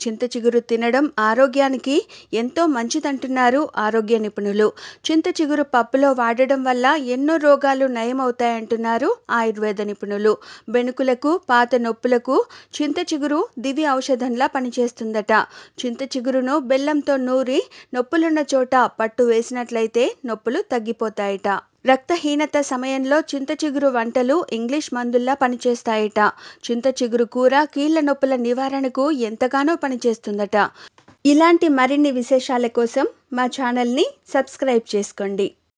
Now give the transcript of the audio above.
చింత చిగురు తినడం ఆరోగ్యానికి ఎంతో మంచిదంటున్నారు ఆరోగ్య నిపుణులు చింత చిగురు పప్పులో వాడడం వల్ల ఎన్నో రోగాలు నయమవుతాయంటున్నారు ఆయుర్వేద నిపుణులు బెణుకులకు పాత నొప్పులకు చింత చిగురు దివి ఔషధంలా పనిచేస్తుందట చింత చిగురును బెల్లంతో నూరి నొప్పులున్న చోట పట్టు వేసినట్లయితే నొప్పులు తగ్గిపోతాయట రక్తహీనత సమయంలో చింత చిగురు వంటలు ఇంగ్లీష్ మందుల్లా పనిచేస్తాయట చింత చిగురు కూర కీళ్ల నొప్పుల నివారణకు ఎంతగానో పనిచేస్తుందట ఇలాంటి మరిన్ని విశేషాల కోసం మా ఛానల్ని సబ్స్క్రైబ్ చేసుకోండి